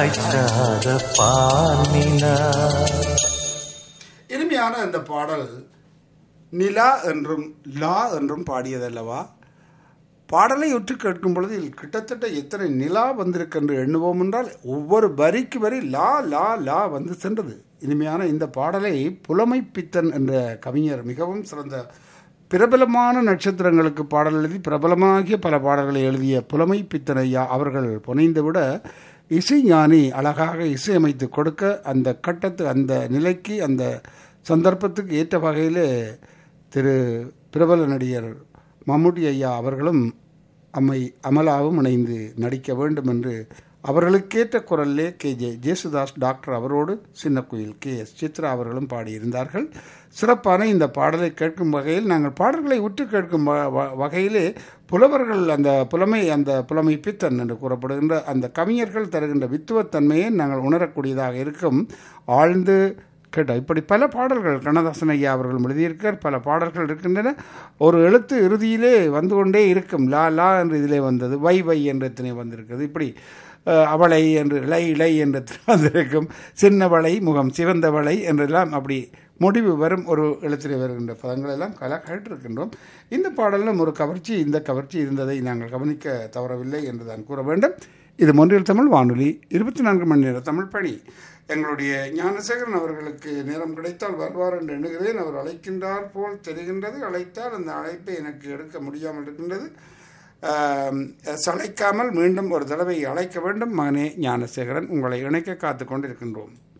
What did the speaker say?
காய்ச்சாத பால் நிலா இனிமையான இந்த பாடல் நிலா என்றும் லா என்றும் பாடியதல்லவா பாடலை உற்று கேட்கும் பொழுது இதில் கிட்டத்தட்ட எத்தனை நிலா வந்திருக்கென்று எண்ணுவோம் என்றால் ஒவ்வொரு வரிக்கு வரி லா லா லா வந்து சென்றது இனிமையான இந்த பாடலை புலமை பித்தன் என்ற கவிஞர் மிகவும் சிறந்த பிரபலமான நட்சத்திரங்களுக்கு பாடல் எழுதி பிரபலமாகிய பல பாடல்களை எழுதிய புலமை பித்தன் ஐயா அவர்கள் புனைந்து விட இசைஞானி அழகாக இசையமைத்து கொடுக்க அந்த கட்டத்து அந்த நிலைக்கு அந்த சந்தர்ப்பத்துக்கு ஏற்ற வகையில் திரு பிரபல நடிகர் மம்முட்டி ஐயா அவர்களும் அம்மை அமலாவும் இணைந்து நடிக்க வேண்டும் என்று அவர்களுக்கேற்ற குரல்லே கே ஜே ஜேசுதாஸ் டாக்டர் அவரோடு சின்ன குயில் கே எஸ் சித்ரா அவர்களும் பாடியிருந்தார்கள் சிறப்பான இந்த பாடலை கேட்கும் வகையில் நாங்கள் பாடல்களை உற்று கேட்கும் வ- வ- வகையிலே புலவர்கள் அந்த புலமை அந்த புலமை பித்தன் என்று கூறப்படுகின்ற அந்த கவிஞர்கள் தருகின்ற வித்துவத்தன்மையை நாங்கள் உணரக்கூடியதாக இருக்கும் ஆழ்ந்து கேட்டால் இப்படி பல பாடல்கள் கண்ணதாசன் ஐயா அவர்கள் எழுதியிருக்கார் பல பாடல்கள் இருக்கின்றன ஒரு எழுத்து இறுதியிலே வந்து கொண்டே இருக்கும் லா லா என்று இதிலே வந்தது வை வை என்ற எத்தனை வந்திருக்கிறது இப்படி அஹ், அவளை என்று இலை இலை என்று எத்தனை வந்திருக்கும் சின்னவளை முகம் சிவந்தவளை என்றெல்லாம் அப்படி முடிவு வரும் ஒரு எழுத்திலே வருகின்ற பதங்கள் எல்லாம் கல கேட்டிருக்கின்றோம் இந்த பாடலிலும் ஒரு கவர்ச்சி இந்த கவர்ச்சி இருந்ததை நாங்கள் கவனிக்க தவறவில்லை என்று தான் கூற வேண்டும் இது மொன்றியல் தமிழ் வானொலி இருபத்தி நான்கு மணி நேர தமிழ் பணி எங்களுடைய ஞானசேகரன் அவர்களுக்கு நேரம் கிடைத்தால் வருவார் என்று எண்ணுகிறேன் அவர் அழைக்கின்றார் போல் தெரிகின்றது அழைத்தால் அந்த அழைப்பை எனக்கு எடுக்க முடியாமல் இருக்கின்றது ஆம், சளைக்காமல் மீண்டும் ஒரு தடவை அழைக்க வேண்டும் மகனே ஞானசேகரன் உங்களை இணைக்க காத்து கொண்டிருக்கின்றோம்